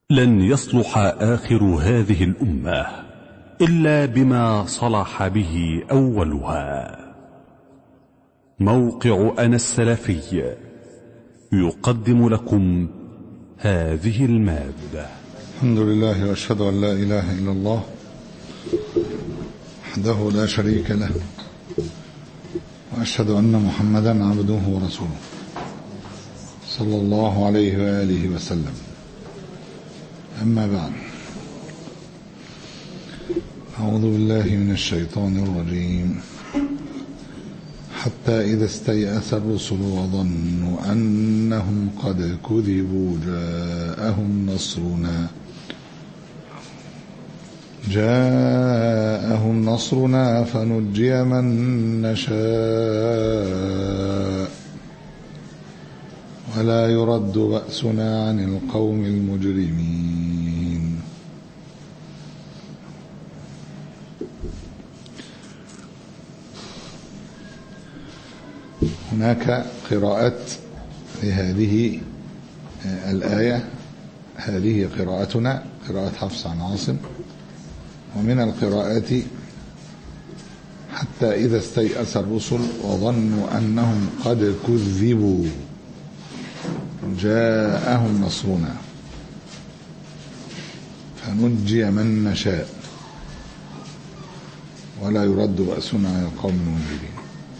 لن يصلح آخر هذه الأمة إلا بما صلح به أولها موقع أنا السلفي يقدم لكم هذه المادة الحمد لله واشهد ان لا اله الا الله وحده لا شريك له واشهد ان محمدا عبده ورسوله صلى الله عليه واله وسلم اما بعد اعوذ بالله من الشيطان الرجيم حتى اذا استيأس الرسل وظنوا انهم قد كذبوا جاءهم نصرنا جاءهم نصرنا فنجي من نشاء ولا يرد بأسنا عن القوم المجرمين هناك قراءات لهذه الآية هذه قراءتنا قراءة حفص عن عاصم ومن القراءات حتى إذا استيأس الرسل وظنوا أنهم قد كذبوا جاءهم نصرنا فنجي من نشاء ولا يرد بأسنا عن القوم المنجرين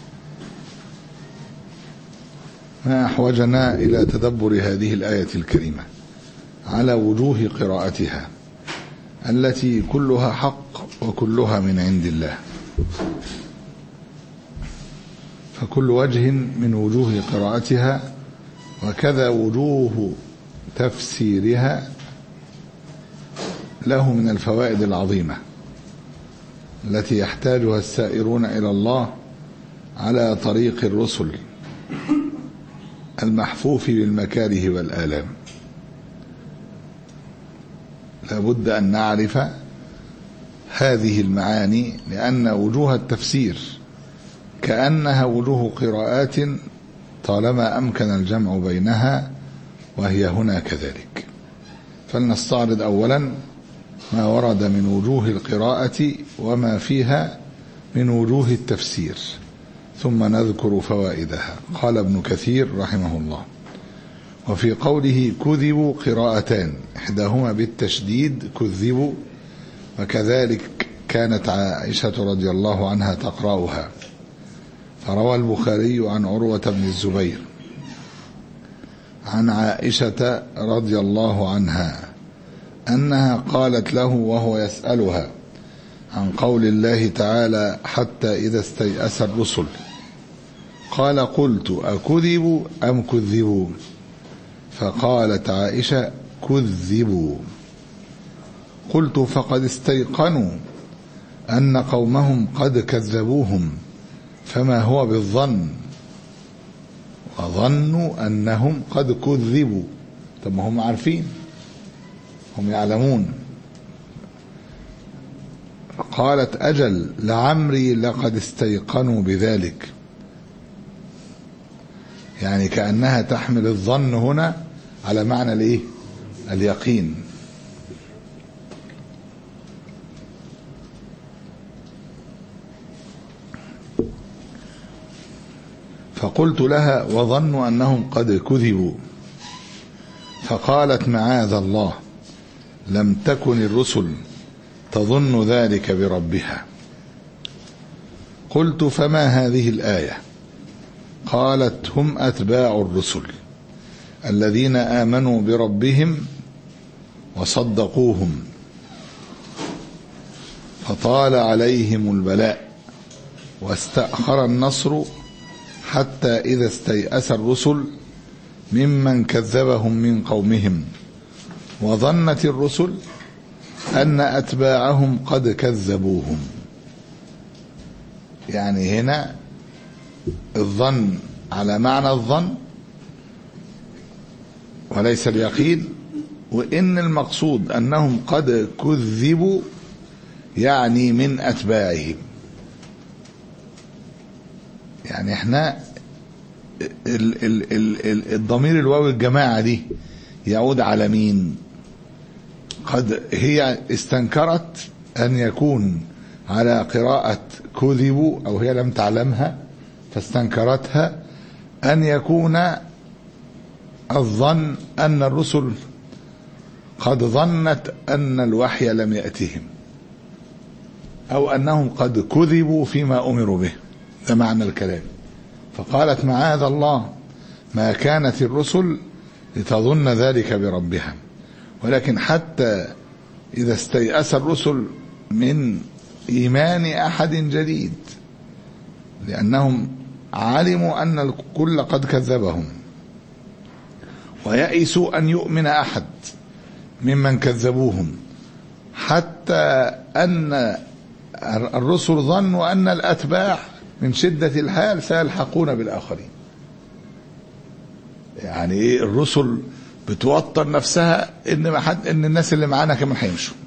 ما أحوجنا إلى تدبر هذه الآية الكريمة على وجوه قراءتها التي كلها حق وكلها من عند الله فكل وجه من وجوه قراءتها وكذا وجوه تفسيرها له من الفوائد العظيمة التي يحتاجها السائرون إلى الله على طريق الرسل المحفوف بالمكاره والآلام لابد أن نعرف هذه المعاني لأن وجوه التفسير كأنها وجوه قراءات طالما أمكن الجمع بينها وهي هنا كذلك فلنستعرض أولا ما ورد من وجوه القراءة وما فيها من وجوه التفسير ثم نذكر فوائدها قال ابن كثير رحمه الله وفي قوله كذبوا قراءتان إحداهما بالتشديد كذبوا وكذلك كانت عائشة رضي الله عنها تقرأها فروى البخاري عن عروة بن الزبير عن عائشة رضي الله عنها أنها قالت له وهو يسألها عن قول الله تعالى حتى إذا استيأس الرسل قال قلت أكذبوا أم كذبوا فقالت عائشة كذبوا قلت فقد استيقنوا أن قومهم قد كذبوهم فما هو بالظن وظنوا أنهم قد كذبوا طب ما هم عارفين هم يعلمون قالت أجل لعمري لقد استيقنوا بذلك يعني كأنها تحمل الظن هنا على معنى الايه اليقين فقلت لها وظنوا أنهم قد كذبوا فقالت معاذ الله لم تكن الرسل تظن ذلك بربها قلت فما هذه الآية قالت هم أتباع الرسل الذين آمنوا بربهم وصدقوهم فطال عليهم البلاء واستأخر النصر حتى إذا استيأس الرسل ممن كذبهم من قومهم وظنت الرسل أن أتباعهم قد كذبوهم يعني هنا الظن على معنى الظن وليس اليقين وإن المقصود أنهم قد كذبوا يعني من أتباعهم يعني احنا ال ال ال ال الضمير الواو الجماعة دي يعود على مين قد هي استنكرت أن يكون على قراءة كذبوا أو هي لم تعلمها فاستنكرتها أن يكون الظن أن الرسل قد ظنت أن الوحي لم يأتهم أو أنهم قد كذبوا فيما أمروا به ده معنى الكلام فقالت معاذ الله ما كانت الرسل لتظن ذلك بربها ولكن حتى إذا استيأس الرسل من إيمان أحد جديد لأنهم علموا أن الكل قد كذبهم ويأسوا أن يؤمن أحد ممن كذبوهم حتى أن الرسل ظنوا أن الأتباع من شدة الحال سيلحقون بالآخرين يعني ايه الرسل بتوتر نفسها ان ما حد ان الناس اللي معانا كمان هيمشوا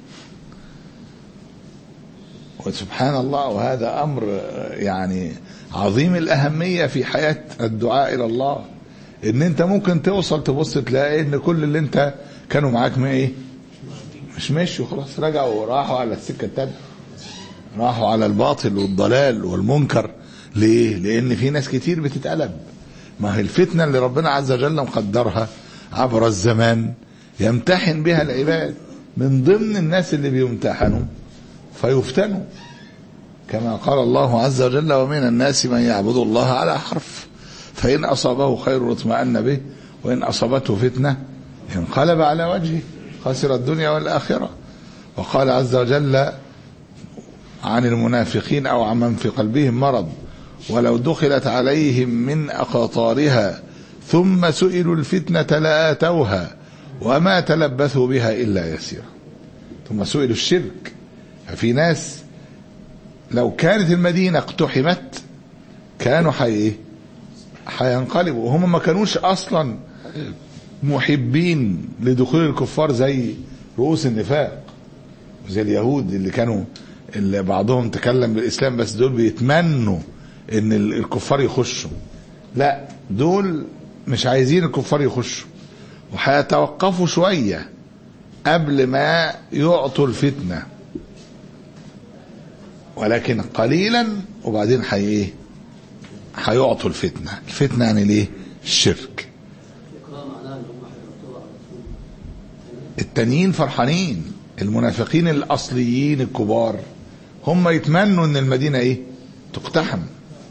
وسبحان الله وهذا امر يعني عظيم الاهميه في حياه الدعاء الى الله ان انت ممكن توصل تبص تلاقي ان كل اللي انت كانوا معاك ما ايه مش مشوا خلاص رجعوا وراحوا على السكه التانيه راحوا على الباطل والضلال والمنكر ليه لان في ناس كتير بتتقلب ما هي الفتنه اللي ربنا عز وجل مقدرها عبر الزمان يمتحن بها العباد من ضمن الناس اللي بيمتحنوا فيفتنوا كما قال الله عز وجل ومن الناس من يعبد الله على حرف فإن أصابه خير اطمأن به وإن أصابته فتنة انقلب على وجهه خسر الدنيا والآخرة وقال عز وجل عن المنافقين أو عن من في قلبهم مرض ولو دخلت عليهم من أقطارها ثم سئلوا الفتنة لآتوها وما تلبثوا بها إلا يسيرا ثم سئلوا الشرك ففي ناس لو كانت المدينة اقتحمت كانوا حي هينقلبوا وهم ما كانوش أصلا محبين لدخول الكفار زي رؤوس النفاق زي اليهود اللي كانوا اللي بعضهم تكلم بالإسلام بس دول بيتمنوا ان الكفار يخشوا لا دول مش عايزين الكفار يخشوا وهيتوقفوا شوية قبل ما يعطوا الفتنة ولكن قليلا وبعدين حي ايه هيعطوا الفتنة الفتنة يعني ليه الشرك التانيين فرحانين المنافقين الاصليين الكبار هم يتمنوا ان المدينة ايه تقتحم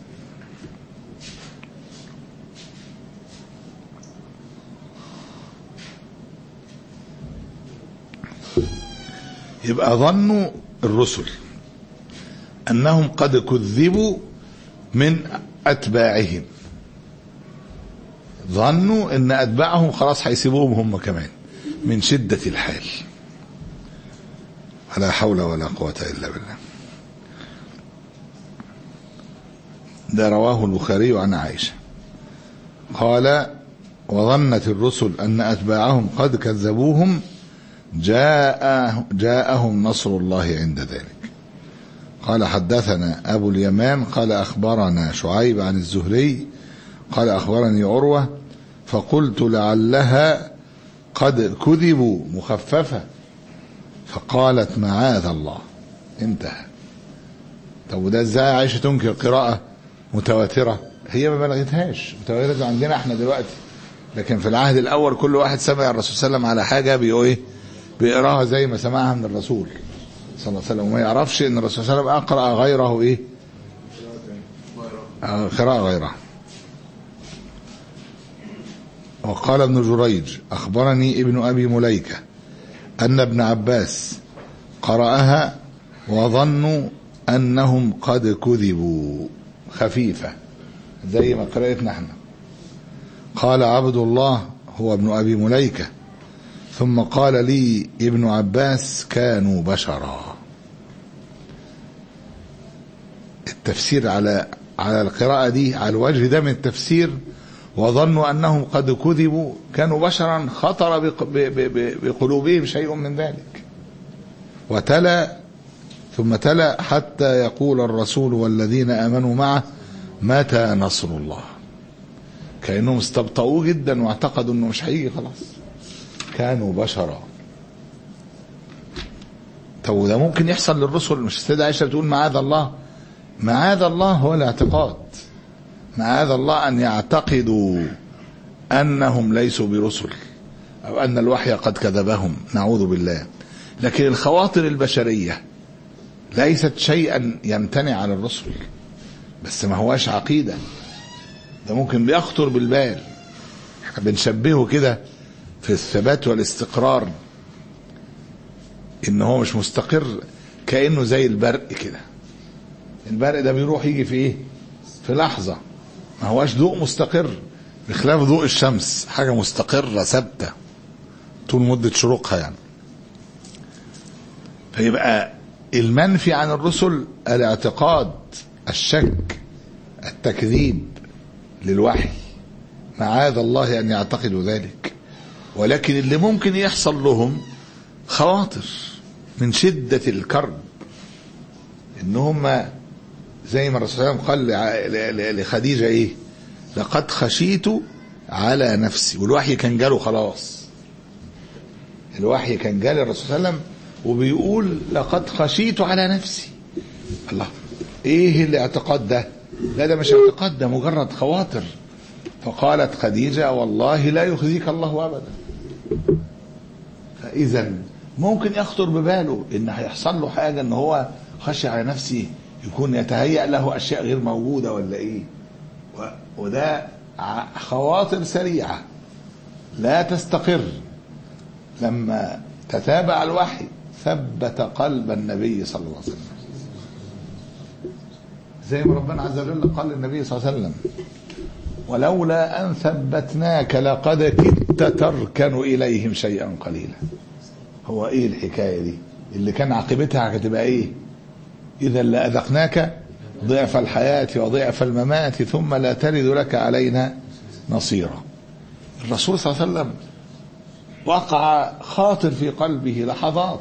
يبقى ظنوا الرسل انهم قد كذبوا من اتباعهم ظنوا ان اتباعهم خلاص هيسيبوهم هم كمان من شدة الحال ولا حول ولا قوة الا بالله ده رواه البخاري عن عائشة قال وظنت الرسل أن أتباعهم قد كذبوهم جاء جاءهم نصر الله عند ذلك قال حدثنا أبو اليمان قال أخبرنا شعيب عن الزهري قال أخبرني عروة فقلت لعلها قد كذبوا مخففة فقالت معاذ الله انتهى طب وده ازاي عايشة تنكر قراءة متواترة هي ما بلغتهاش متواترة عندنا احنا دلوقتي لكن في العهد الاول كل واحد سمع الرسول صلى الله عليه وسلم على حاجة بيقول ايه بيقراها زي ما سمعها من الرسول صلى الله عليه وسلم وما يعرفش ان الرسول صلى الله عليه وسلم اقرا غيره ايه قراءة غيره وقال ابن جريج اخبرني ابن ابي مليكه ان ابن عباس قراها وظنوا انهم قد كذبوا خفيفه زي ما قرأتنا احنا قال عبد الله هو ابن ابي مليكه ثم قال لي ابن عباس كانوا بشرا التفسير على على القراءة دي على الوجه ده من التفسير وظنوا أنهم قد كذبوا كانوا بشرا خطر بقلوبهم شيء من ذلك وتلا ثم تلا حتى يقول الرسول والذين آمنوا معه متى نصر الله كأنهم استبطؤوه جدا واعتقدوا أنه مش هيجي خلاص كانوا بشرا طب وده ممكن يحصل للرسل مش السيدة عائشة بتقول معاذ الله معاذ الله هو الاعتقاد معاذ الله أن يعتقدوا أنهم ليسوا برسل أو أن الوحي قد كذبهم نعوذ بالله لكن الخواطر البشرية ليست شيئا يمتنع عن الرسل بس ما هواش عقيدة ده ممكن بيخطر بالبال احنا بنشبهه كده في الثبات والاستقرار ان هو مش مستقر كانه زي البرق كده البرق ده بيروح يجي في ايه في لحظه ما هواش ضوء مستقر بخلاف ضوء الشمس حاجه مستقره ثابته طول مده شروقها يعني فيبقى المنفي عن الرسل الاعتقاد الشك التكذيب للوحي معاذ الله ان يعتقدوا ذلك ولكن اللي ممكن يحصل لهم خواطر من شدة الكرب ان هم زي ما الرسول صلى الله عليه وسلم قال لخديجة ايه لقد خشيت على نفسي والوحي كان جاله خلاص الوحي كان جال الرسول صلى الله عليه وسلم وبيقول لقد خشيت على نفسي الله ايه الاعتقاد ده لا ده مش اعتقاد ده مجرد خواطر فقالت خديجة والله لا يخزيك الله أبدا فإذا ممكن يخطر بباله إن هيحصل له حاجة إن هو خشي على نفسه يكون يتهيأ له أشياء غير موجودة ولا إيه وده خواطر سريعة لا تستقر لما تتابع الوحي ثبت قلب النبي صلى الله عليه وسلم زي ما ربنا عز وجل قال للنبي صلى الله عليه وسلم ولولا أن ثبتناك لقد كدت تركن إليهم شيئا قليلا هو إيه الحكاية دي اللي كان عاقبتها هتبقى إيه إذا لأذقناك ضعف الحياة وضعف الممات ثم لا ترد لك علينا نصيرا الرسول صلى الله عليه وسلم وقع خاطر في قلبه لحظات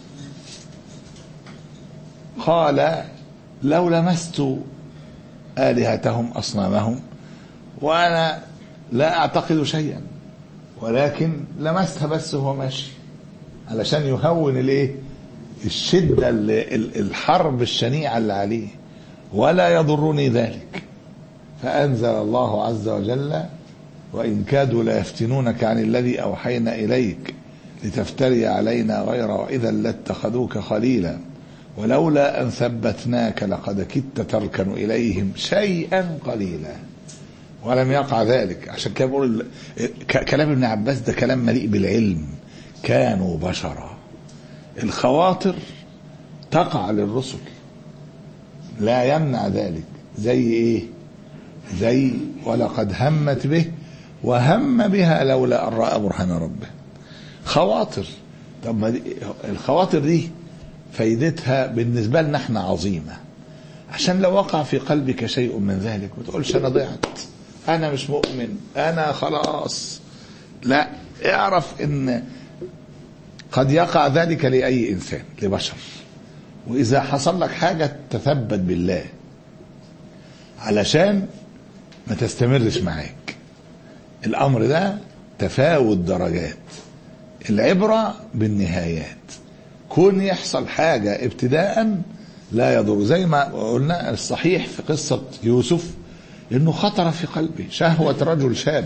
قال لو لمست آلهتهم أصنامهم وأنا لا أعتقد شيئا ولكن لمسها بس وهو ماشي علشان يهون الايه الشدة اللي الحرب الشنيعة اللي عليه ولا يضرني ذلك فأنزل الله عز وجل وإن كادوا ليفتنونك عن الذي أوحينا إليك لتفتري علينا غيره وإذا لاتخذوك خليلا ولولا أن ثبتناك لقد كدت تركن إليهم شيئا قليلا ولم يقع ذلك عشان كده بقول كلام ابن عباس ده كلام مليء بالعلم كانوا بشرا الخواطر تقع للرسل لا يمنع ذلك زي ايه زي ولقد همت به وهم بها لولا ان راى برهان ربه خواطر طب ما دي الخواطر دي فايدتها بالنسبه لنا احنا عظيمه عشان لو وقع في قلبك شيء من ذلك ما تقولش انا ضعت انا مش مؤمن انا خلاص لا اعرف ان قد يقع ذلك لاي انسان لبشر واذا حصل لك حاجه تثبت بالله علشان ما تستمرش معاك الامر ده تفاوت درجات العبره بالنهايات كون يحصل حاجه ابتداء لا يضر زي ما قلنا الصحيح في قصه يوسف انه خطر في قلبه شهوه رجل شاب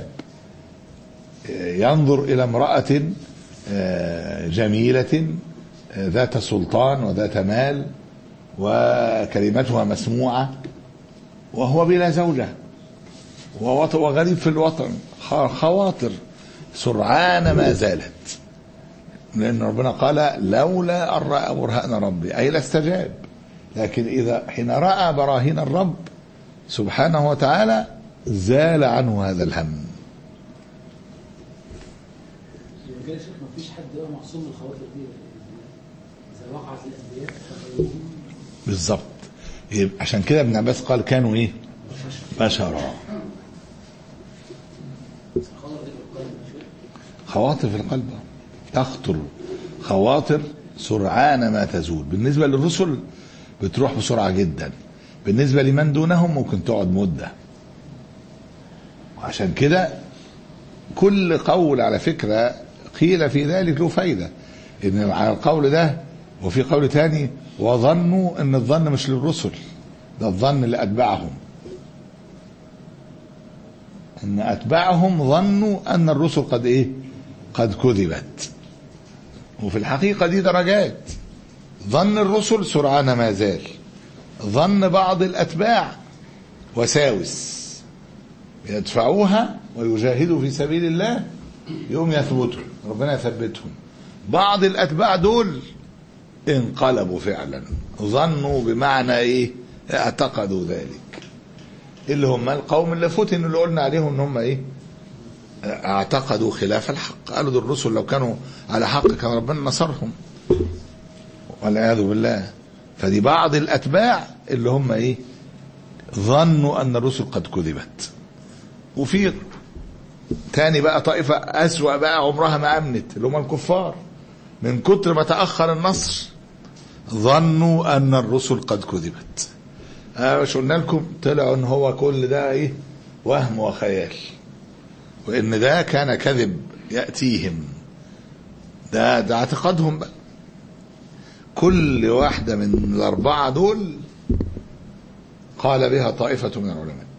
ينظر الى امراه جميله ذات سلطان وذات مال وكلمتها مسموعه وهو بلا زوجه وغريب في الوطن خواطر سرعان ما زالت لأن ربنا قال لولا أن رأى برهان ربي أي لاستجاب لكن إذا حين رأى براهين الرب سبحانه وتعالى زال عنه هذا الهم كده شيخ ما فيش حد بقى معصوم من الخواطر دي اذا وقعت الانبياء بالظبط يبقى عشان كده ابن عباس قال كانوا ايه بشرا خواطر في القلب تخطر خواطر سرعان ما تزول بالنسبة للرسل بتروح بسرعة جدا بالنسبة لمن دونهم ممكن تقعد مدة وعشان كده كل قول على فكرة قيل في ذلك له فايدة ان على القول ده وفي قول تاني وظنوا ان الظن مش للرسل ده الظن لأتباعهم ان أتباعهم ظنوا ان الرسل قد ايه قد كذبت وفي الحقيقة دي درجات ظن الرسل سرعان ما زال ظن بعض الأتباع وساوس يدفعوها ويجاهدوا في سبيل الله يوم يثبتوا ربنا يثبتهم بعض الأتباع دول انقلبوا فعلا ظنوا بمعنى ايه اعتقدوا ذلك اللي هم القوم اللي فتنوا اللي قلنا عليهم ان هم ايه اعتقدوا خلاف الحق قالوا دول الرسل لو كانوا على حق كان ربنا نصرهم والعياذ بالله فدي بعض الاتباع اللي هم ايه ظنوا ان الرسل قد كذبت وفي تاني بقى طائفة أسوأ بقى عمرها ما أمنت اللي هم الكفار من كتر ما تأخر النصر ظنوا أن الرسل قد كذبت آه مش قلنا لكم طلعوا ان هو كل ده ايه وهم وخيال وان ده كان كذب يأتيهم ده ده اعتقادهم بقى كل واحدة من الأربعة دول قال بها طائفة من العلماء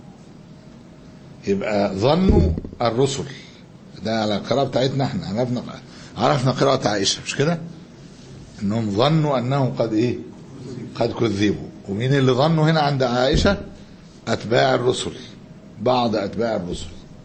يبقى ظنوا الرسل ده على القراءة بتاعتنا احنا عرفنا عرفنا قراءة عائشة مش كده؟ انهم ظنوا انه قد ايه؟ قد كذبوا ومين اللي ظنوا هنا عند عائشة؟ اتباع الرسل بعض اتباع الرسل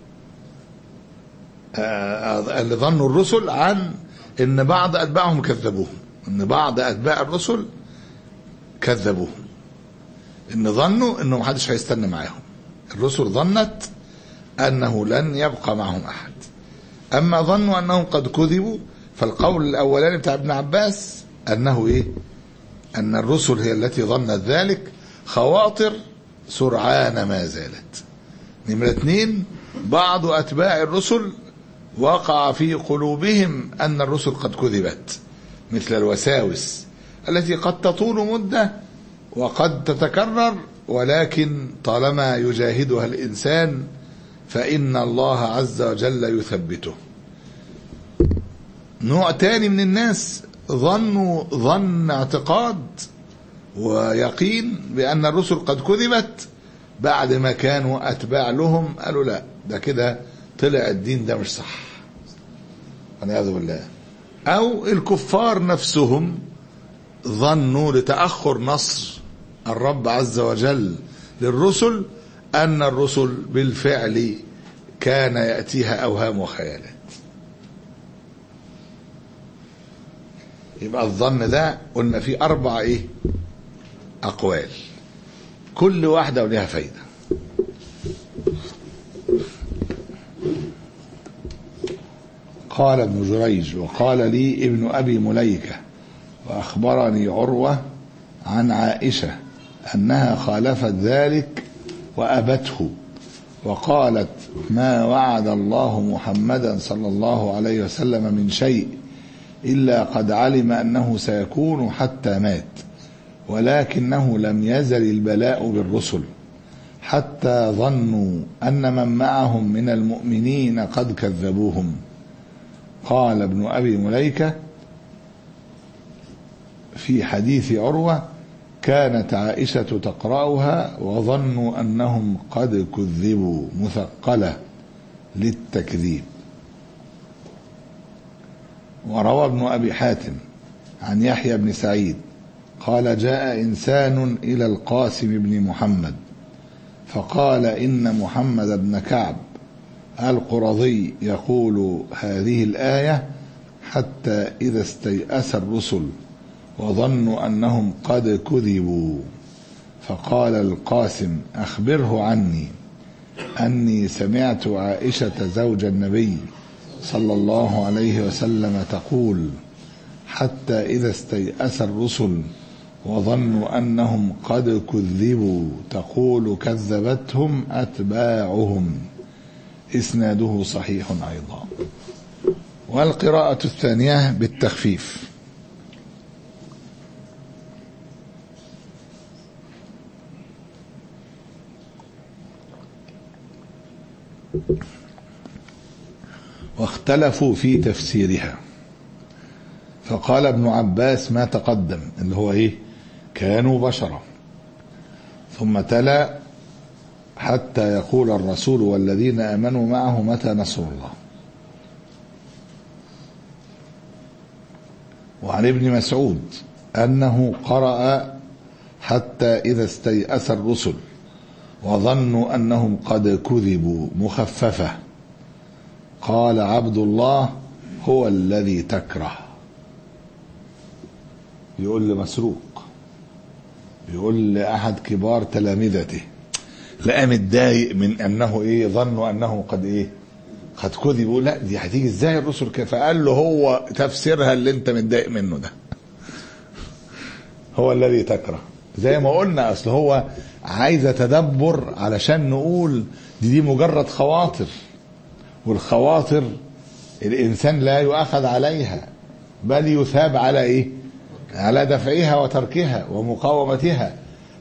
آه اللي ظنوا الرسل عن ان بعض اتباعهم كذبوهم ان بعض اتباع الرسل كذبوهم ان ظنوا انه محدش هيستنى معاهم الرسل ظنت انه لن يبقى معهم احد اما ظنوا انهم قد كذبوا فالقول الاولاني بتاع ابن عباس انه ايه ان الرسل هي التي ظنت ذلك خواطر سرعان ما زالت نمرة اثنين بعض اتباع الرسل وقع في قلوبهم ان الرسل قد كذبت مثل الوساوس التي قد تطول مده وقد تتكرر ولكن طالما يجاهدها الانسان فان الله عز وجل يثبته نوع تاني من الناس ظنوا ظن اعتقاد ويقين بان الرسل قد كذبت بعد ما كانوا اتباع لهم قالوا لا ده كده طلع الدين ده مش صح والعياذ بالله او الكفار نفسهم ظنوا لتاخر نصر الرب عز وجل للرسل ان الرسل بالفعل كان ياتيها اوهام وخيالات يبقى الظن ده قلنا فيه اربع ايه اقوال كل واحده وليها فايده قال ابن جريج وقال لي ابن ابي مليكه واخبرني عروه عن عائشه انها خالفت ذلك وابته وقالت ما وعد الله محمدا صلى الله عليه وسلم من شيء الا قد علم انه سيكون حتى مات ولكنه لم يزل البلاء بالرسل حتى ظنوا ان من معهم من المؤمنين قد كذبوهم قال ابن ابي مليكه في حديث عروه كانت عائشه تقراها وظنوا انهم قد كذبوا مثقله للتكذيب وروى ابن ابي حاتم عن يحيى بن سعيد قال جاء انسان الى القاسم بن محمد فقال ان محمد بن كعب القرظي يقول هذه الايه حتى اذا استيأس الرسل وظنوا انهم قد كذبوا فقال القاسم اخبره عني اني سمعت عائشه زوج النبي صلى الله عليه وسلم تقول حتى اذا استيأس الرسل وظنوا انهم قد كذبوا تقول كذبتهم اتباعهم اسناده صحيح ايضا والقراءه الثانيه بالتخفيف واختلفوا في تفسيرها فقال ابن عباس ما تقدم اللي هو ايه كانوا بشرا ثم تلا حتى يقول الرسول والذين امنوا معه متى نصر الله وعن ابن مسعود انه قرأ حتى اذا استيأس الرسل وظنوا انهم قد كذبوا مخففه قال عبد الله هو الذي تكره يقول لمسروق يقول لأحد كبار تلامذته لقى متضايق من أنه إيه ظنوا أنه قد إيه قد كذبوا لا دي هتيجي إزاي الرسل كده فقال له هو تفسيرها اللي أنت متضايق منه ده هو الذي تكره زي ما قلنا أصل هو عايز تدبر علشان نقول دي دي مجرد خواطر والخواطر الإنسان لا يؤاخذ عليها بل يثاب على إيه على دفعها وتركها ومقاومتها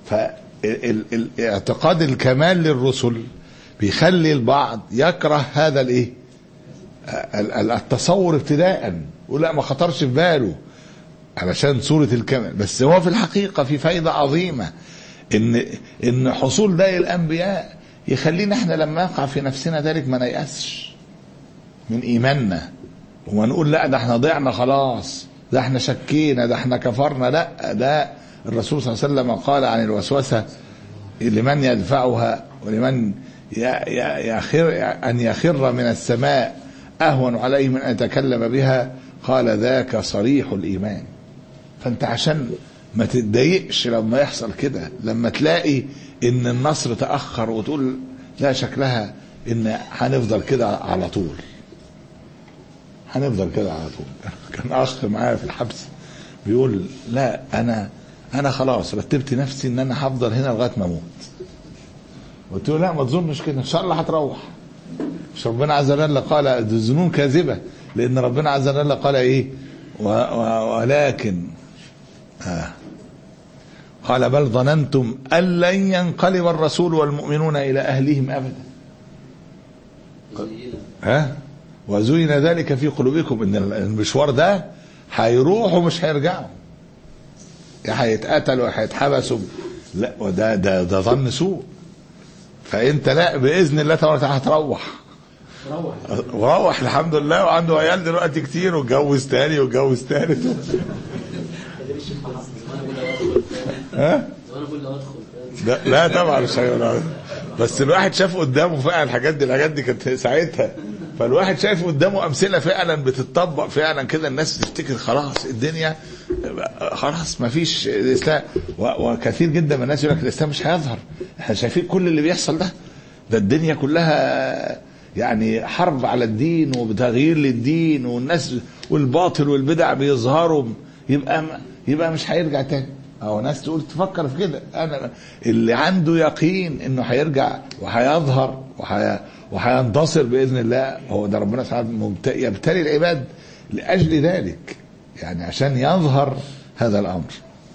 فاعتقاد الكمال للرسل بيخلي البعض يكره هذا الايه التصور ابتداء ولا ما خطرش في باله علشان صورة الكمال بس هو في الحقيقة في فايدة عظيمة ان ان حصول ده الانبياء يخلينا احنا لما يقع في نفسنا ذلك ما نيأسش من ايماننا وما نقول لا ده احنا ضعنا خلاص ده احنا شكينا ده احنا كفرنا لا ده الرسول صلى الله عليه وسلم قال عن الوسوسة لمن يدفعها ولمن يخر أن يخر من السماء أهون عليه من أن يتكلم بها قال ذاك صريح الإيمان فأنت عشان ما تتضايقش لما يحصل كده لما تلاقي ان النصر تأخر وتقول لا شكلها ان هنفضل كده على طول هنفضل كده على طول كان اخ معايا في الحبس بيقول لا انا انا خلاص رتبت نفسي ان انا هفضل هنا لغايه ما اموت قلت له لا ما تظنش كده ان شاء الله هتروح مش ربنا عز وجل قال الظنون كاذبه لان ربنا عز وجل قال ايه و و ولكن آه قال بل ظننتم ان لن ينقلب الرسول والمؤمنون الى اهلهم ابدا ها وزين ذلك في قلوبكم ان المشوار ده هيروح ومش هيرجعوا يا هيتقتلوا يا هيتحبسوا لا وده ده ده ظن سوء فانت لا باذن الله تبارك وتعالى هتروح روح وروح الحمد لله وعنده عيال دلوقتي كتير واتجوز تاني واتجوز تالت كده الشيخ حسن زمان اقول له ادخل ها زمان اقول له ادخل لا, لا طبعا مش هيقول بس الواحد شاف قدامه فعلا الحاجات دي الحاجات دي كانت ساعتها فالواحد شايف قدامه امثله فعلا بتطبق فعلا كده الناس تفتكر خلاص الدنيا خلاص ما فيش الاسلام و- وكثير جدا من الناس يقول لك الاسلام مش هيظهر احنا شايفين كل اللي بيحصل ده ده الدنيا كلها يعني حرب على الدين وتغيير للدين والناس والباطل والبدع بيظهروا يبقى يبقى مش هيرجع تاني او ناس تقول تفكر في كده انا اللي عنده يقين انه هيرجع وهيظهر وهي وهينتصر باذن الله هو ده ربنا سبحانه مبت- يبتلي العباد لاجل ذلك يعني عشان يظهر هذا الامر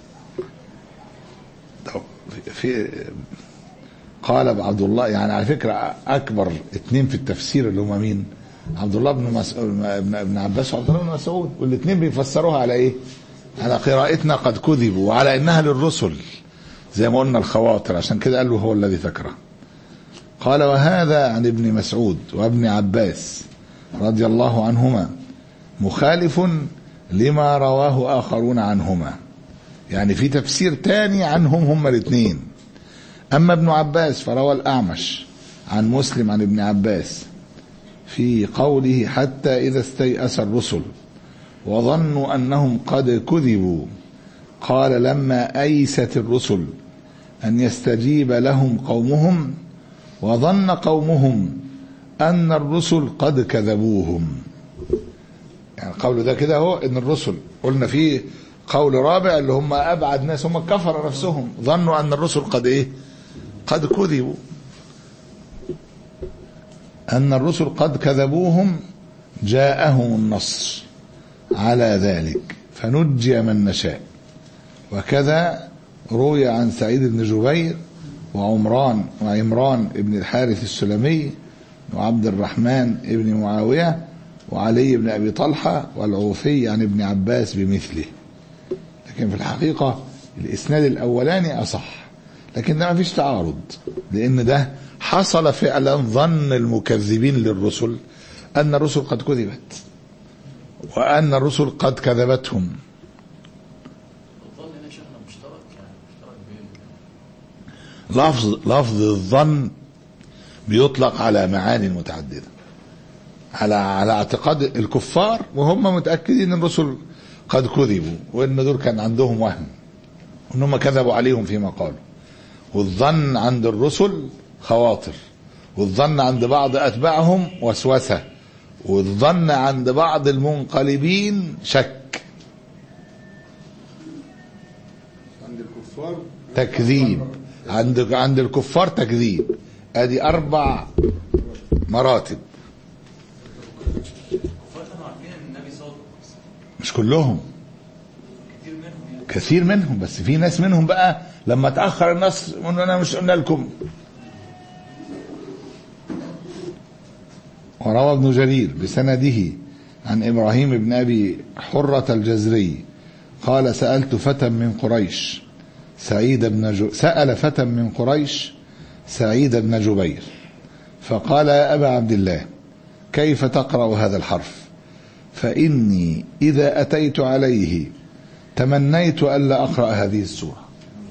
طب في قال عبد الله يعني على فكره اكبر اثنين في التفسير اللي هم مين؟ عبد الله بن مس... ابن ابن عباس وعبد الله بن مسعود والاثنين بيفسروها على ايه؟ على قراءتنا قد كذبوا وعلى انها للرسل زي ما قلنا الخواطر عشان كده قال له هو الذي فكره قال وهذا عن ابن مسعود وابن عباس رضي الله عنهما مخالف لما رواه آخرون عنهما يعني في تفسير تاني عنهم هما الاثنين أما ابن عباس فروى الأعمش عن مسلم عن ابن عباس في قوله حتى إذا استيأس الرسل وظنوا أنهم قد كذبوا قال لما أيست الرسل أن يستجيب لهم قومهم وظن قومهم أن الرسل قد كذبوهم يعني القول ده كده هو ان الرسل قلنا فيه قول رابع اللي هم ابعد ناس هم الكفر نفسهم ظنوا ان الرسل قد ايه قد كذبوا ان الرسل قد كذبوهم جاءهم النصر على ذلك فنجي من نشاء وكذا روي عن سعيد بن جبير وعمران وعمران بن الحارث السلمي وعبد الرحمن بن معاوية وعلي بن أبي طلحة والعوفي عن ابن عباس بمثله لكن في الحقيقة الإسناد الأولاني أصح لكن ده ما فيش تعارض لأن ده حصل فعلا ظن المكذبين للرسل أن الرسل قد كذبت وأن الرسل قد كذبتهم الظن هنا شيخنا مشترك يعني مشترك بين لفظ لفظ الظن بيطلق على معاني متعددة على على اعتقاد الكفار وهم متأكدين ان الرسل قد كذبوا وان دول كان عندهم وهم وان هم كذبوا عليهم فيما قالوا والظن عند الرسل خواطر والظن عند بعض اتباعهم وسوسة والظن عند بعض المنقلبين شك عند الكفار تكذيب عند عند الكفار تكذيب ادي اربع مراتب كانوا عارفين ان النبي صادق مش كلهم كتير منهم يعني كثير منهم بس في ناس منهم بقى لما تاخر النص قلنا انا مش قلنا لكم وروى ابن جرير بسنده عن ابراهيم بن ابي حره الجزري قال سالت فتى من قريش سعيد بن جو سال فتى من قريش سعيد بن جبير فقال يا ابا عبد الله كيف تقرا هذا الحرف فاني اذا اتيت عليه تمنيت الا اقرا هذه السوره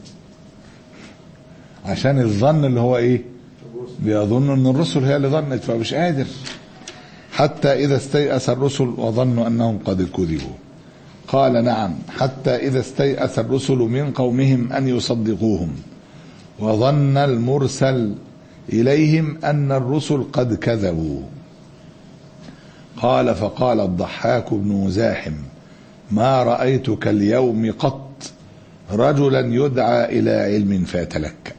عشان الظن اللي هو ايه بيظن ان الرسل هي اللي ظنت فمش قادر حتى اذا استيأس الرسل وظنوا انهم قد كذبوا قال نعم حتى اذا استيأس الرسل من قومهم ان يصدقوهم وظن المرسل اليهم ان الرسل قد كذبوا قال فقال الضحاك بن مزاحم ما رأيتك اليوم قط رجلا يدعى إلى علم فيتلكأ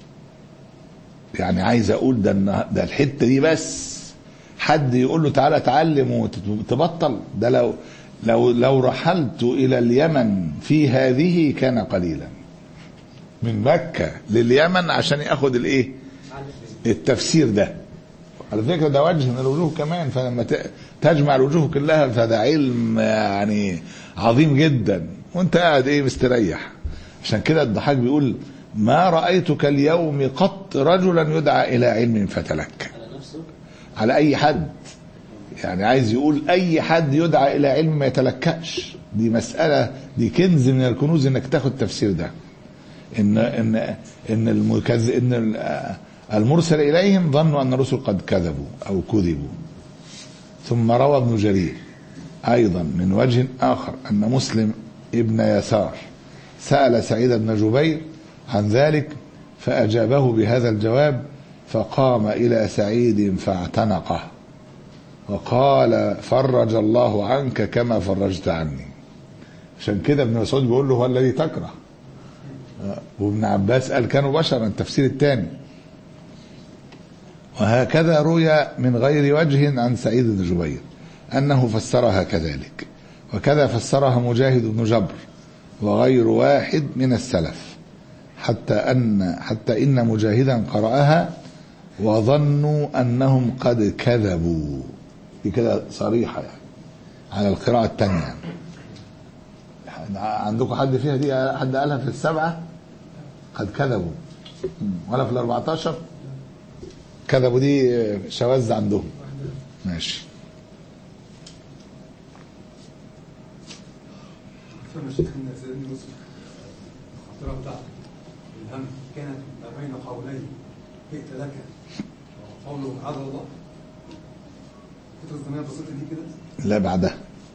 يعني عايز أقول ده النه- ده الحتة دي بس حد يقول له تعالى اتعلم وتبطل ده لو لو لو رحلت إلى اليمن في هذه كان قليلا من مكة لليمن عشان ياخد الايه التفسير ده على فكرة ده وجه من الوجوه كمان فلما ت- تجمع الوجوه كلها فده علم يعني عظيم جدا وانت قاعد ايه مستريح عشان كده الضحاك بيقول ما رأيتك اليوم قط رجلا يدعى إلى علم فتلك على نفسه على أي حد يعني عايز يقول أي حد يدعى إلى علم ما يتلكأش دي مسألة دي كنز من الكنوز إنك تاخد تفسير ده ان ان ان المكذ ان ال- المرسل اليهم ظنوا ان الرسل قد كذبوا او كذبوا ثم روى ابن جرير ايضا من وجه اخر ان مسلم ابن يسار سال سعيد بن جبير عن ذلك فاجابه بهذا الجواب فقام الى سعيد فاعتنقه وقال فرج الله عنك كما فرجت عني عشان كده ابن مسعود بيقول له هو الذي تكره وابن عباس قال كانوا بشرا التفسير الثاني وهكذا روي من غير وجه عن سعيد بن جبير أنه فسرها كذلك وكذا فسرها مجاهد بن جبر وغير واحد من السلف حتى أن حتى إن مجاهدا قرأها وظنوا أنهم قد كذبوا دي كده صريحة يعني على القراءة الثانية عندكم حد فيها دي حد قالها في السبعة قد كذبوا ولا في الأربعة عشر كذبوا دي شواذ عندهم ماشي فما شيخ ان سيدنا يوسف الخطيره بتاعته الهم كانت ما بين قولين ائت لك وقوله معاذ الله فترة زمان بسيطة دي كده لا بعدها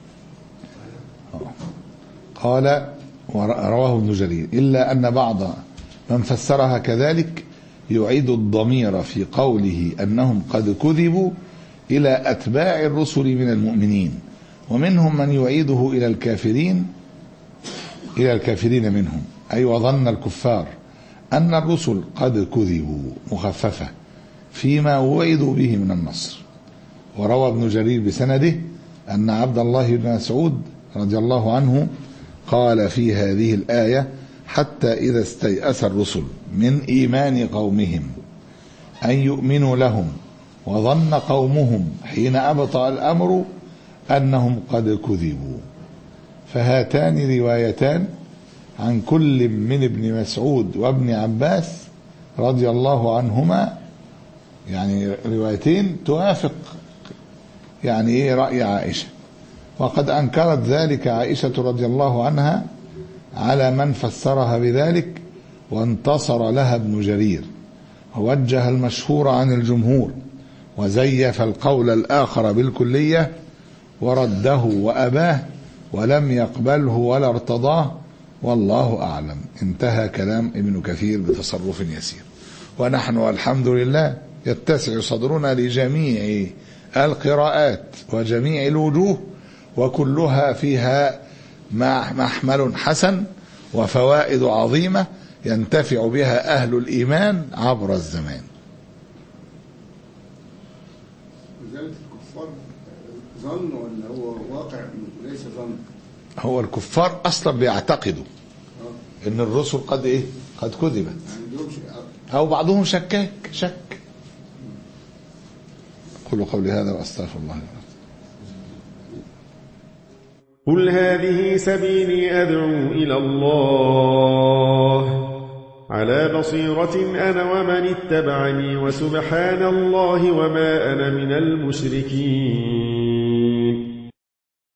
قال ورواه ابن جرير إلا أن بعض من فسرها كذلك يعيد الضمير في قوله أنهم قد كذبوا إلى أتباع الرسل من المؤمنين ومنهم من يعيده إلى الكافرين إلى الكافرين منهم أي وظن الكفار أن الرسل قد كذبوا مخففة فيما وعدوا به من النصر وروى ابن جرير بسنده أن عبد الله بن مسعود رضي الله عنه قال في هذه الآية حتى إذا استيأس الرسل من إيمان قومهم أن يؤمنوا لهم وظن قومهم حين أبطأ الأمر أنهم قد كذبوا فهاتان روايتان عن كل من ابن مسعود وابن عباس رضي الله عنهما يعني روايتين توافق يعني ايه رأي عائشة وقد أنكرت ذلك عائشة رضي الله عنها على من فسرها بذلك وانتصر لها ابن جرير ووجه المشهور عن الجمهور وزيف القول الآخر بالكلية ورده وأباه ولم يقبله ولا ارتضاه والله أعلم انتهى كلام ابن كثير بتصرف يسير ونحن والحمد لله يتسع صدرنا لجميع القراءات وجميع الوجوه وكلها فيها مع- محمل حسن وفوائد عظيمة ينتفع بها أهل الإيمان عبر الزمان وزالة الكفار ظن ولا هو واقع ليس ظن هو الكفار أصلا بيعتقدوا إن الرسل قد إيه قد كذبت ما عندهمش أو بعضهم شكاك شك قولوا قولي هذا وأستغفر الله لي ولكم. قل هذه سبيلي أدعو إلى الله على بصيرة أنا ومن اتبعني وسبحان الله وما أنا من المشركين